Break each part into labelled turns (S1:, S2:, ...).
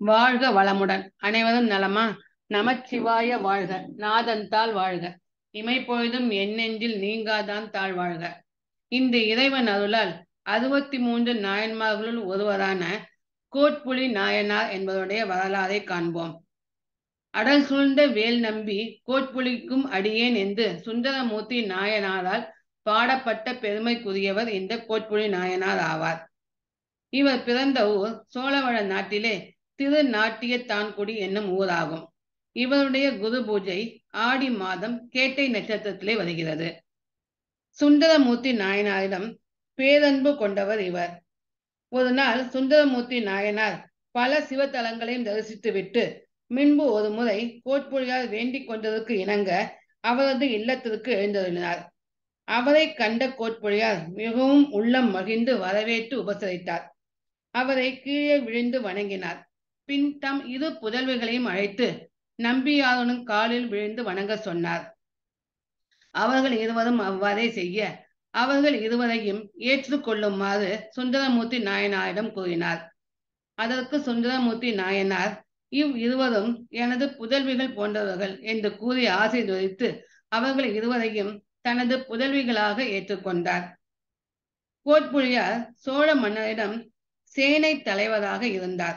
S1: வாழ்க வளமுடன் அனைவரும் நலமா நமச்சிவாய வாழ்க நாதன்தாள் வாழ்க இமைப்பொழுதும் எண்ணெஞ்சில் நீங்காதான் தாழ் வாழ்க இந்த இறைவன் அருளால் அறுபத்தி மூன்று நாயன்மார்களுள் ஒருவரான கோட்புலி நாயனார் என்பவருடைய வரலாறை காண்போம் அடல் சூழ்ந்த வேல் நம்பி கோட்புலிக்கும் அடியேன் என்று சுந்தரமூர்த்தி நாயனாரால் பாடப்பட்ட பெருமைக்குரியவர் இந்த கோட்புலி நாயனார் ஆவார் இவர் பிறந்த ஊர் சோழவள நாட்டிலே திருநாட்டிய தான்குடி என்னும் ஊராகும் இவருடைய குரு பூஜை ஆடி மாதம் கேட்டை நட்சத்திரத்திலே வருகிறது சுந்தரமூர்த்தி நாயனாரிடம் பேரன்பு கொண்டவர் இவர் ஒரு நாள் சுந்தரமூர்த்தி நாயனார் பல சிவத்தலங்களையும் தரிசித்துவிட்டு முன்பு ஒரு முறை கோட்புழியார் வேண்டிக் கொண்டதற்கு இணங்க அவரது இல்லத்திற்கு எழுந்தருளினார் அவரை கண்ட கோட்புழியார் மிகவும் உள்ளம் மகிழ்ந்து வரவேற்று உபசரித்தார் அவரை கீழே விழுந்து வணங்கினார் பின் தம் இரு புதல்விகளையும் அழைத்து நம்பியாரனும் காலில் விழுந்து வணங்க சொன்னார் அவர்கள் இருவரும் அவ்வாறே செய்ய அவர்கள் இருவரையும் ஏற்றுக்கொள்ளுமாறு சுந்தரமூர்த்தி நாயனாரிடம் கூறினார் அதற்கு சுந்தரமூர்த்தி நாயனார் இவ் இருவரும் எனது புதல்விகள் போன்றவர்கள் என்று கூறி ஆசீர்வதித்து அவர்கள் இருவரையும் தனது புதல்விகளாக ஏற்றுக்கொண்டார் கோட்புழியார் சோழ மன்னரிடம் சேனை தலைவராக இருந்தார்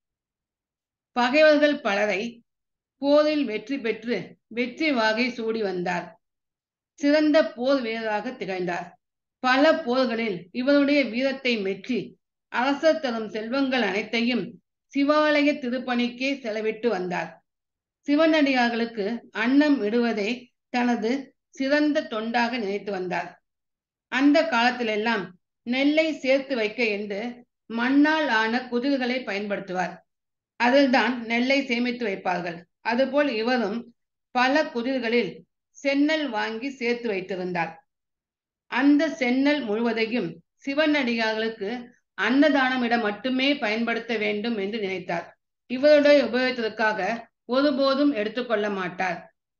S1: பகைவர்கள் பலரை போரில் வெற்றி பெற்று வெற்றி வாகை சூடி வந்தார் சிறந்த போர் வீரராக திகழ்ந்தார் பல போர்களில் இவருடைய வீரத்தை மெச்சி அரசர் தரும் செல்வங்கள் அனைத்தையும் சிவாலய திருப்பணிக்கே செலவிட்டு வந்தார் சிவனடியார்களுக்கு அன்னம் விடுவதை தனது சிறந்த தொண்டாக நினைத்து வந்தார் அந்த காலத்திலெல்லாம் நெல்லை சேர்த்து வைக்க என்று மண்ணால் ஆன குதிர்களை பயன்படுத்துவார் அதில்தான் நெல்லை சேமித்து வைப்பார்கள் அதுபோல் இவரும் பல குதிர்களில் சென்னல் வாங்கி சேர்த்து வைத்திருந்தார் அந்த சென்னல் முழுவதையும் சிவனடியார்களுக்கு அன்னதானமிடம் மட்டுமே பயன்படுத்த வேண்டும் என்று நினைத்தார் இவருடைய உபயோகத்திற்காக ஒருபோதும் எடுத்துக்கொள்ள மாட்டார்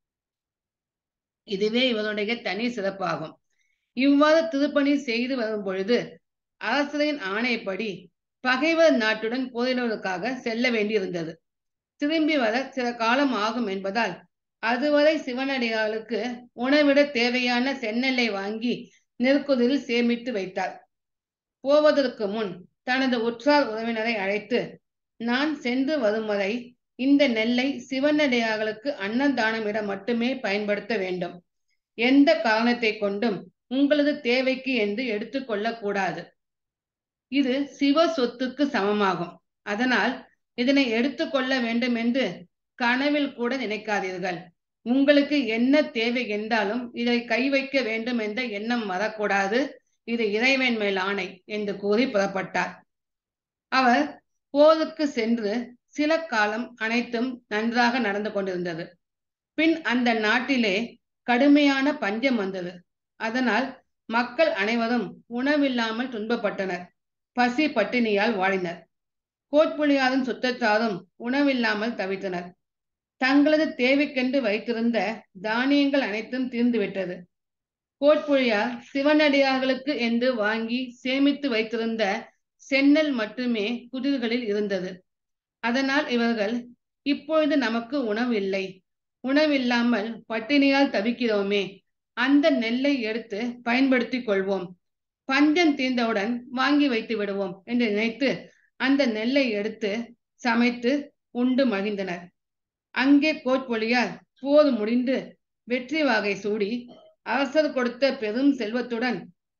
S1: இதுவே இவருடைய தனி சிறப்பாகும் இவ்வாறு திருப்பணி செய்து வரும் பொழுது அரசரின் ஆணைப்படி பகைவர் நாட்டுடன் போரிடுவதற்காக செல்ல வேண்டியிருந்தது திரும்பி வர சில காலம் ஆகும் என்பதால் அதுவரை சிவனடியார்களுக்கு உணவிட தேவையான செந்நெல்லை வாங்கி நெற்குதில் சேமித்து வைத்தார் போவதற்கு முன் தனது உற்றார் உறவினரை அழைத்து நான் சென்று வரும் வரை இந்த நெல்லை சிவனடியார்களுக்கு அன்னதானமிட மட்டுமே பயன்படுத்த வேண்டும் எந்த காரணத்தை கொண்டும் உங்களது தேவைக்கு என்று எடுத்துக்கொள்ள கூடாது இது சிவ சொத்துக்கு சமமாகும் அதனால் இதனை எடுத்துக்கொள்ள வேண்டும் என்று கனவில் கூட நினைக்காதீர்கள் உங்களுக்கு என்ன தேவை என்றாலும் இதை கை வைக்க வேண்டும் என்ற எண்ணம் வரக்கூடாது இது இறைவன் மேல் ஆணை என்று கூறி புறப்பட்டார் அவர் போருக்கு சென்று சில காலம் அனைத்தும் நன்றாக நடந்து கொண்டிருந்தது பின் அந்த நாட்டிலே கடுமையான பஞ்சம் வந்தது அதனால் மக்கள் அனைவரும் உணவில்லாமல் துன்பப்பட்டனர் பசி பட்டினியால் வாழினர் கோட்புலியாரும் சுத்தத்தாரும் உணவில்லாமல் தவித்தனர் தங்களது தேவைக்கென்று வைத்திருந்த தானியங்கள் அனைத்தும் தீர்ந்துவிட்டது கோட்புழியார் சிவனடியார்களுக்கு என்று வாங்கி சேமித்து வைத்திருந்த சென்னல் மட்டுமே குதிர்களில் இருந்தது அதனால் இவர்கள் இப்பொழுது நமக்கு உணவு இல்லை உணவில்லாமல் பட்டினியால் தவிக்கிறோமே அந்த நெல்லை எடுத்து பயன்படுத்தி கொள்வோம் பஞ்சம் தீர்ந்தவுடன் வாங்கி வைத்து விடுவோம் என்று நினைத்து அந்த நெல்லை எடுத்து சமைத்து உண்டு மகிழ்ந்தனர் அங்கே கோட்பொழியார் போர் முடிந்து வெற்றி வாகை சூடி அரசர் கொடுத்த பெரும் செல்வத்துடன்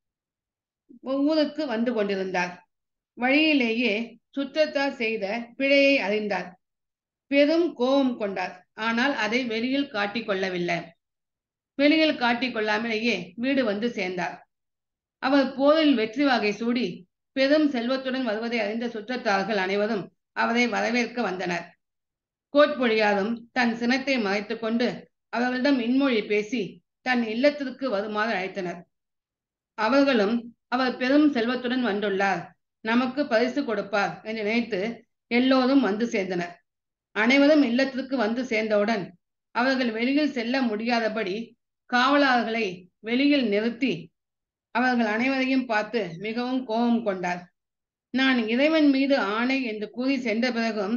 S1: ஊருக்கு வந்து கொண்டிருந்தார் வழியிலேயே சுற்றத்தார் செய்த பிழையை அறிந்தார் பெரும் கோபம் கொண்டார் ஆனால் அதை வெளியில் காட்டிக் கொள்ளவில்லை வெளியில் காட்டிக் கொள்ளாமலேயே வீடு வந்து சேர்ந்தார் அவர் போரில் வெற்றி வாகை சூடி பெரும் செல்வத்துடன் வருவதை அறிந்த சுற்றத்தார்கள் அனைவரும் அவரை வரவேற்க வந்தனர் கோட்பொழியாரும் தன் சினத்தை மறைத்துக் கொண்டு அவர்களிடம் இன்மொழி பேசி தன் இல்லத்திற்கு வருமாறு அழைத்தனர் அவர்களும் அவர் பெரும் செல்வத்துடன் வந்துள்ளார் நமக்கு பரிசு கொடுப்பார் என்று நினைத்து எல்லோரும் வந்து சேர்ந்தனர் அனைவரும் இல்லத்திற்கு வந்து சேர்ந்தவுடன் அவர்கள் வெளியில் செல்ல முடியாதபடி காவலாளர்களை வெளியில் நிறுத்தி அவர்கள் அனைவரையும் பார்த்து மிகவும் கோபம் கொண்டார் நான் இறைவன் மீது ஆணை என்று கூறி சென்ற பிறகும்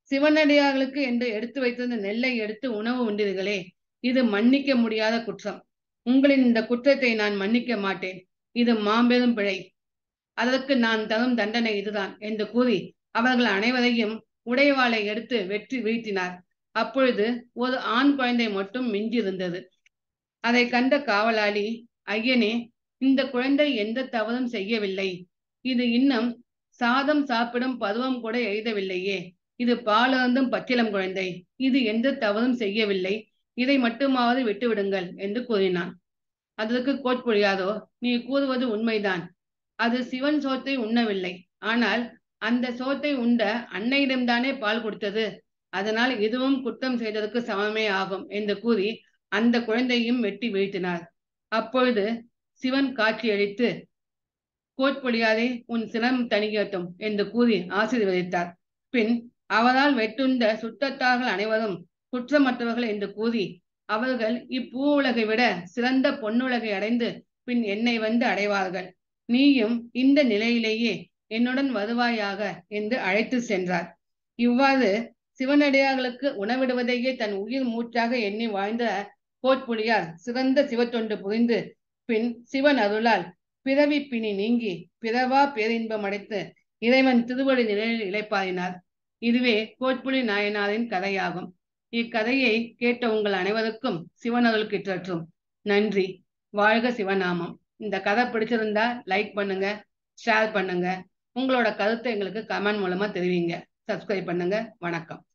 S1: சிவனடியார்களுக்கு என்று எடுத்து வைத்திருந்த நெல்லை எடுத்து உணவு உண்டீர்களே இது மன்னிக்க முடியாத குற்றம் உங்களின் இந்த குற்றத்தை நான் மன்னிக்க மாட்டேன் இது மாபெரும் பிழை அதற்கு நான் தரும் தண்டனை இதுதான் என்று கூறி அவர்கள் அனைவரையும் உடைவாளை எடுத்து வெற்றி வீழ்த்தினார் அப்பொழுது ஒரு ஆண் குழந்தை மட்டும் மிஞ்சியிருந்தது அதை கண்ட காவலாளி ஐயனே இந்த குழந்தை எந்த தவறும் செய்யவில்லை இது இன்னும் சாதம் சாப்பிடும் பருவம் கூட எழுதவில்லையே இது பாலருந்தும் பச்சிலம் குழந்தை இது எந்த தவறும் செய்யவில்லை இதை மட்டுமாவது விட்டுவிடுங்கள் என்று கூறினான் அதற்கு கோட்புழியாதோ நீ கூறுவது உண்மைதான் அது சிவன் சோத்தை உண்ணவில்லை ஆனால் அந்த சோத்தை உண்ட அன்னையிடம்தானே பால் கொடுத்தது அதனால் இதுவும் குற்றம் செய்ததற்கு சமமே ஆகும் என்று கூறி அந்த குழந்தையும் வெட்டி வீழ்த்தினார் அப்பொழுது சிவன் காட்சியளித்து கோட்பொழியாதே உன் சினம் தணிகட்டும் என்று கூறி ஆசீர்வதித்தார் பின் அவரால் வெட்டுண்ட சுத்தத்தார்கள் அனைவரும் குற்றமற்றவர்கள் என்று கூறி அவர்கள் இப்பூ உலகை விட சிறந்த பொன்னுலகை அடைந்து பின் என்னை வந்து அடைவார்கள் நீயும் இந்த நிலையிலேயே என்னுடன் வருவாயாக என்று அழைத்து சென்றார் இவ்வாறு சிவனடியார்களுக்கு உணவிடுவதையே தன் உயிர் மூச்சாக எண்ணி வாழ்ந்த கோட்புலியார் சிறந்த சிவத்தொண்டு புரிந்து பின் சிவன் அருளால் பிறவி பிணி நீங்கி பிறவா பேரின்பம் அடைத்து இறைவன் திருவடி நிலையில் இழைப்பாயினார் இதுவே கோட்புலி நாயனாரின் கதையாகும் இக்கதையை கேட்ட உங்கள் அனைவருக்கும் சிவனருள் கிற்றற்றும் நன்றி வாழ்க சிவநாமம் இந்த கதை பிடிச்சிருந்தா லைக் பண்ணுங்க ஷேர் பண்ணுங்க உங்களோட கருத்தை எங்களுக்கு கமெண்ட் மூலமா தெரிவிங்க சப்ஸ்கிரைப் பண்ணுங்க வணக்கம்